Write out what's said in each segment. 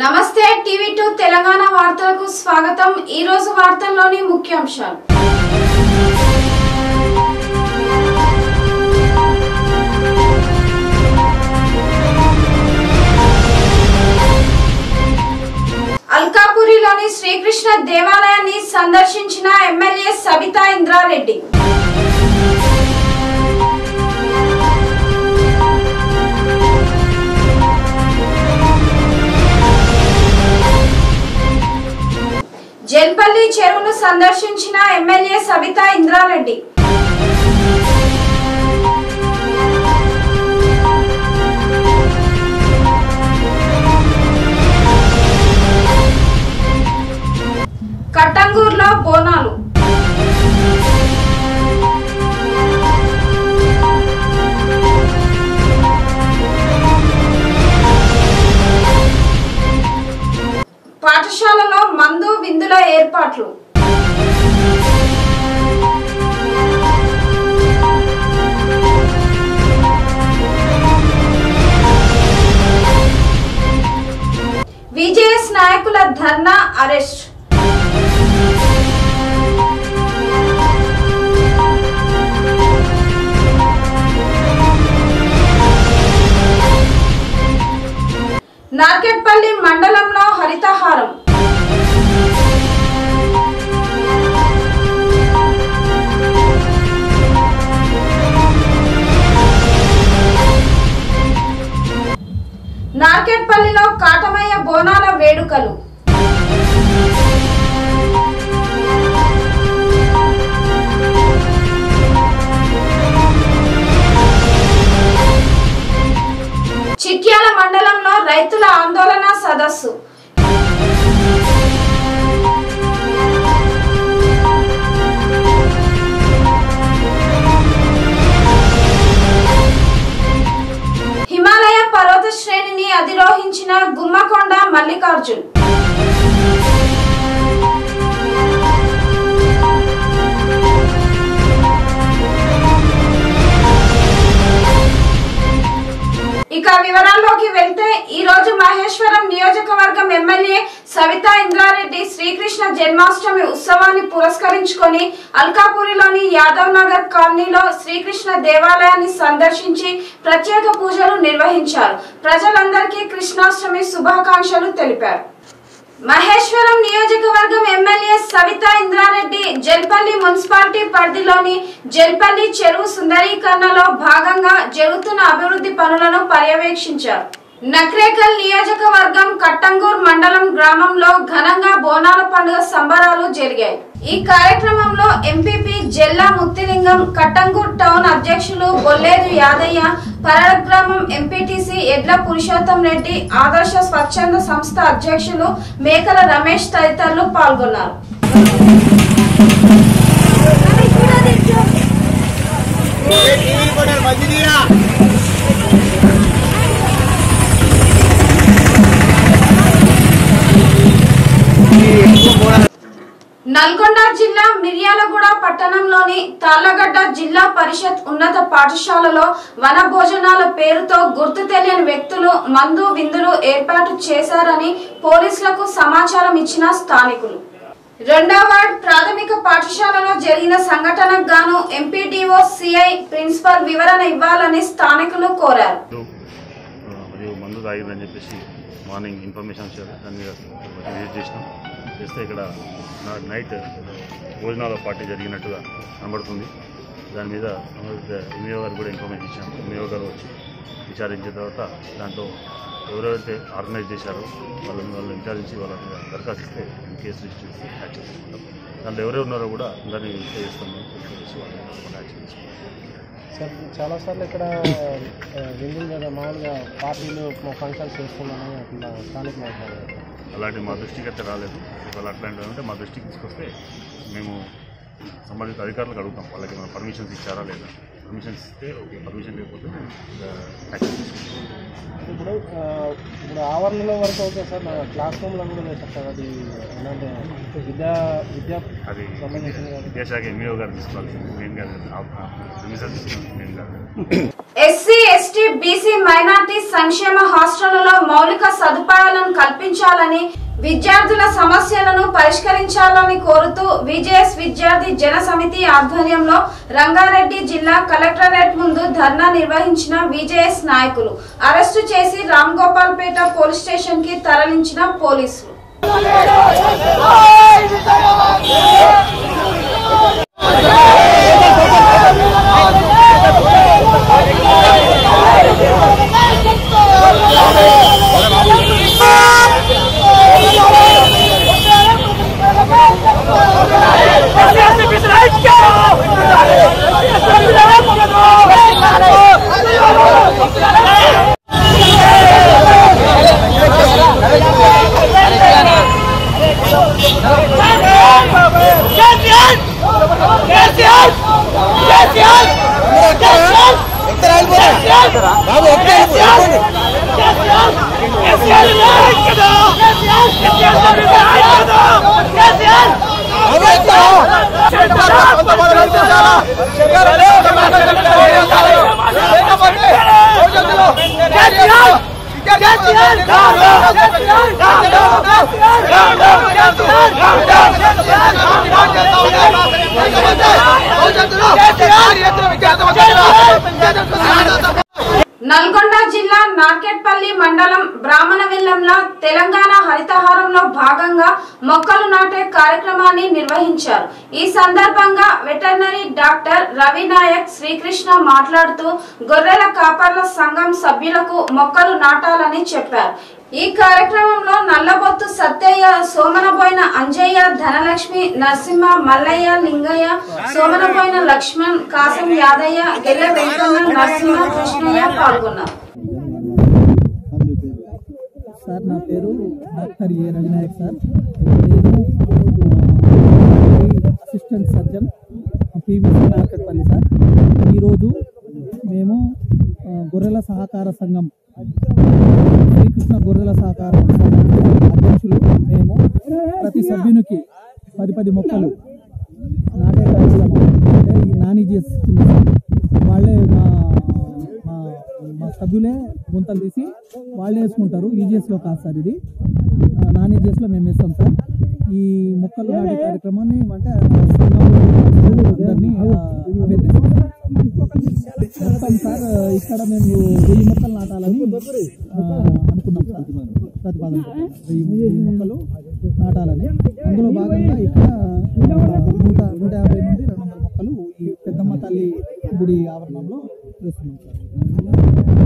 నమస్తే TV two Telangana వార్తలకు స్వాగతం ఈ రోజు వార్తల్లోని ముఖ్యాంశాలు అల్కాపురిలోని శ్రీకృష్ణ దేవాలయాన్ని సందర్శించిన ఎమ్మెల్యే సబితా ఇంద్రారెడ్డి జల్పల్లి చెరువును సందర్శించిన ఎమ్మెల్యే సబితా ఇంద్రారెడ్డి కట్టంగూరులో బోనాలు పాఠశాలలో మందు విందుల ఏర్పాట్లు విజేఎస్ నాయకుల ధర్నా అరెస్ట్ నార్కెట్పల్లి మండలంలో హరితహారం నార్కెట్పల్లిలో కాటమయ్య బోనాల వేడుకలు చిట్యాల మండలంలో రైతుల ఆందోళన సదస్సు హిమాలయ పర్వత శ్రేణిని అధిరోహించిన గుమ్మకొండ మల్లికార్జున్ ఇక వివరాల్లోకి వెళ్తే ఈ రోజు మహేశ్వరం నియోజకవర్గం ఎమ్మెల్యే సవితా ఇంద్రారెడ్డి శ్రీకృష్ణ జన్మాష్టమి ఉత్సవాన్ని పురస్కరించుకొని అల్కాపురిలోని యాదవ్ నగర్ కాలనీలో శ్రీకృష్ణ దేవాలయాన్ని సందర్శించి ప్రత్యేక పూజలు నిర్వహించారు ప్రజలందరికీ కృష్ణాష్టమి శుభాకాంక్షలు తెలిపారు మహేశ్వరం నియోజకవర్గం ఎమ్మెల్యే సవితా ఇంద్రారెడ్డి జల్పల్లి మున్సిపాలిటీ పరిధిలోని జల్పల్లి చెరువు సుందరీకరణలో భాగంగా జరుగుతున్న అభివృద్ధి పనులను పర్యవేక్షించారు నక్రేకల్ నియోజకవర్గం కట్టంగూర్ మండలం గ్రామంలో ఘనంగా బోనాల పండుగ సంబరాలు జరిగాయి ఈ కార్యక్రమంలో ఎంపీపీ జెల్లా ముత్తిలింగం కట్టంగూర్ టౌన్ అధ్యక్షులు బొల్లేరు యాదయ్య పరడ గ్రామం ఎంపీటీసీ ఎడ్ల పురుషోత్తం రెడ్డి ఆదర్శ స్వచ్ఛంద సంస్థ అధ్యక్షులు మేకల రమేష్ తదితరులు పాల్గొన్నారు నల్గొండ జిల్లా మిర్యాలగూడ పట్టణంలోని తాళ్లగడ్డ జిల్లా పరిషత్ ఉన్నత పాఠశాలలో వన భోజనాల పేరుతో గుర్తు తెలియని వ్యక్తులు మందు విందులు ఏర్పాటు చేశారని పోలీసులకు సమాచారం ఇచ్చిన స్థానికులు రెండవ వార్డ్ ప్రాథమిక పాఠశాలలో జరిగిన సంఘటనకు గాను ఎంపీడీఓ సిఐ ప్రిన్సిపల్ వివరణ ఇవ్వాలని స్థానికులు కోరారు ఆ, మరియు మందు తాగిందని చెప్పేసి మార్నింగ్ ఇన్ఫర్మేషన్ వచ్చారు దాని మీద విజిట్ చేసినాం చేస్తే ఇక్కడ నా- నైట్ భోజనాల పార్టీ జరిగినట్టుగా కనబడుతుంది దాని మీద ఎంఈఓ గారు కూడా ఇన్ఫర్మేషన్ ఇచ్చాం ఎంఈఓ గారు వచ్చి విచారించిన తర్వాత దాంట్లో ఎవరెవరైతే ఆర్గనైజ్ చేశారో వాళ్ళని వాళ్ళు విచారించి వాళ్ళ మీద దరఖాస్తు ఇస్తే కేసు రిజిస్టర్ చేసి యాక్షన్ తీసుకుంటాం దాంట్లో ఎవరెవరు ఉన్నారో కూడా అందరినీ వెరిఫై చేస్తాము వెరిఫై చేసి వాళ్ళ మీద కూడా యాక్షన్ తీసుకుంటాం సార్ చాలాసార్లు ఇక్కడ ఆ, విందులు మీద మామూలుగా పార్టీలు ఫంక్షన్స్ చేస్తున్నామని అట్లా స్థానిక మాట్లాడారు అలాంటి మా దృష్టికి అయితే రాలేదు ఒకవేళ అట్లాంటివి ఉంటే మా దృష్టికి తీసుకొస్తే మేము సంబంధిత అధికారులకు అడుగుతాం వాళ్ళకి మన పర్మిషన్స్ ఇచ్చారా లేదా పర్మిషన్స్ ఇస్తే ఓకే పర్మిషన్ లేకపోతే మేము ఇంకా యాక్షన్ తీసుకుంటాం ఇప్పుడు ఆ, ఇప్పుడు ఆవరణలో వరకు ఓకే సార్ మన క్లాస్ రూమ్లో కూడా చేస్తారు సార్ అది ఏంటంటే విద్యా విద్యా అది సంబంధించింది కాదు విద్యాశాఖ ఎంఈఓ గారు తీసుకోవాలి మేము కాదు పర్మిషన్ తీసుకున్నాం మేము కాదు ఎస్సీ ఎస్టీ బీసీ మైనార్టీ సంక్షేమ హాస్టళ్లలో మౌలిక సదుపాయాలను కల్పించాలని విద్యార్థుల సమస్యలను పరిష్కరించాలని కోరుతూ విజేఎస్ విద్యార్థి జన సమితి ఆధ్వర్యంలో రంగారెడ్డి జిల్లా కలెక్టరేట్ ముందు ధర్నా నిర్వహించిన విజేఎస్ నాయకులు అరెస్టు చేసి రామ్ గోపాల్పేట పోలీస్ స్టేషన్ కి తరలించిన పోలీసులు నల్గొండ జిల్లా నార్కెట్పల్లి మండలం బ్రాహ్మణవిల్లంలో తెలంగాణ హరితహారంలో భాగంగా మొక్కలు నాటే కార్యక్రమాన్ని నిర్వహించారు ఈ సందర్భంగా వెటర్నరీ డాక్టర్ రవి నాయక్ శ్రీకృష్ణ మాట్లాడుతూ గొర్రెల కాపర్ల సంఘం సభ్యులకు మొక్కలు నాటాలని చెప్పారు ఈ కార్యక్రమంలో నల్లబొత్తు సత్తయ్య సోమనబోయిన అంజయ్య ధనలక్ష్మి నరసింహ మల్లయ్య లింగయ్య సోమనబోయిన లక్ష్మణ్ కాసం యాదయ్య గెల్ల వెంకన్న నరసింహ కృష్ణయ్య పాల్గొన్నారు సార్ నా పేరు డాక్టర్ ఏ రవినాయక్ సార్ నేను ఆ, assistant surgeon PVC Narketpally sir ఈరోజు మేము ఆ, గొర్రెల సహకార సంఘం శ్రీకృష్ణ గొర్రెల సహకార సంఘం అధ్యక్షులు మేము ప్రతి సభ్యునికి పది పది మొక్కలు నాటే కార్యక్రమం అంటే ఈ నానిజీఎస్ వాళ్ళే మా మా మా సభ్యులే గుంతలు తీసి వాళ్ళే వేసుకుంటారు ఈజీఎస్లో కాదు సార్ ఇది నాన్ ఈజీఎస్లో మేము వేస్తాం సార్ ఈ మొక్కలు నాటే కార్యక్రమాన్ని అంటే సంఘంలో అందరినీ అవేర్నెస్ మొత్తం సార్ ఇక్కడ మేము వెయ్యి మొక్కలు నాటాలని ఆ, అనుకున్నాం సార్ ప్రతిపాదన వెయ్యి వెయ్యి మొక్కలు నాటాలని అందులో భాగంగా ఇక్కడ ఆ, నూట నూట యాభై నుండి రెండు వందల మొక్కలు ఈ పెద్దమ్మ తల్లి గుడి ఆవరణంలో వేస్తున్నాం సార్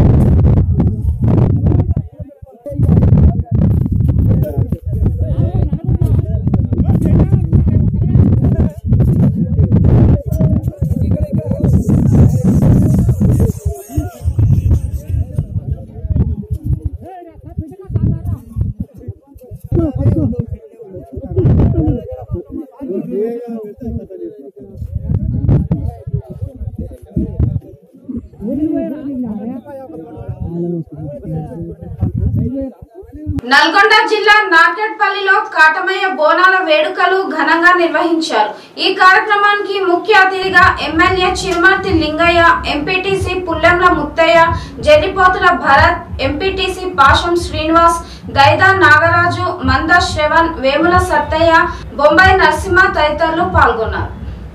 నల్గొండ జిల్లా నార్కెట్పల్లిలో కాటమయ్య బోనాల వేడుకలు ఘనంగా నిర్వహించారు ఈ కార్యక్రమానికి ముఖ్య అతిథిగా MLA Chirumarthi Lingaiah MPTC Pullemla Muthaiah Jallipothula Bharath MPTC Pasham Srinivas Gaida Nagaraju Manda Shravan Vemula Sattaiah Bombay Narasimha తదితరులు పాల్గొన్నారు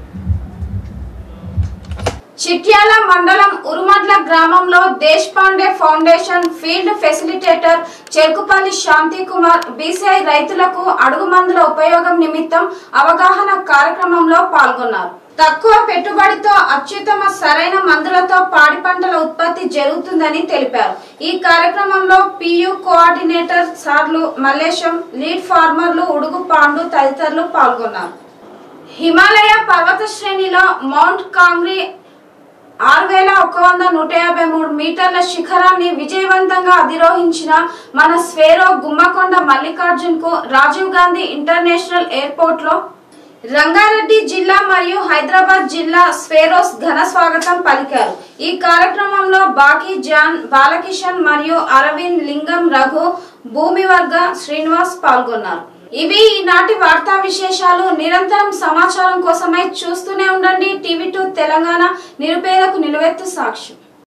చిట్యాల మండలం ఉరుమడ్ల గ్రామంలో Desh Pande foundation field facilitator Cherukupalli Shanti Kumar BCI రైతులకు అడుగు మందుల ఉపయోగం నిమిత్తం అవగాహన కార్యక్రమంలో పాల్గొన్నారు తక్కువ పెట్టుబడితో అత్యుత్తమ సరైన మందులతో పాడి పంటల ఉత్పత్తి జరుగుతుందని తెలిపారు ఈ కార్యక్రమంలో పియు కోఆర్డినేటర్ సార్లు మల్లేశం లీడ్ ఫార్మర్లు ఉడుగు పాండు తదితరులు పాల్గొన్నారు హిమాలయ పర్వత శ్రేణిలో మౌంట్ కాంగ్రీ ఆరు వేల ఒక వంద నూట యాభై మూడు మీటర్ల శిఖరాన్ని విజయవంతంగా అధిరోహించిన మన స్వేరో గుమ్మకొండ మల్లికార్జున్ కు రాజీవ్ గాంధీ ఇంటర్నేషనల్ ఎయిర్పోర్ట్ లో రంగారెడ్డి జిల్లా మరియు హైదరాబాద్ జిల్లా స్వేరోస్ ఘన స్వాగతం పలికారు ఈ కార్యక్రమంలో బాకీ జాన్ బాలకిషన్ మరియు అరవింద్ లింగం రఘు భూమివర్గ శ్రీనివాస్ పాల్గొన్నారు ఇవి ఈనాటి వార్తా విశేషాలు నిరంతరం సమాచారం కోసమై చూస్తూనే ఉండండి టీవీ టూ తెలంగాణ నిరుపేదకు నిలువెత్తు సాక్ష్యం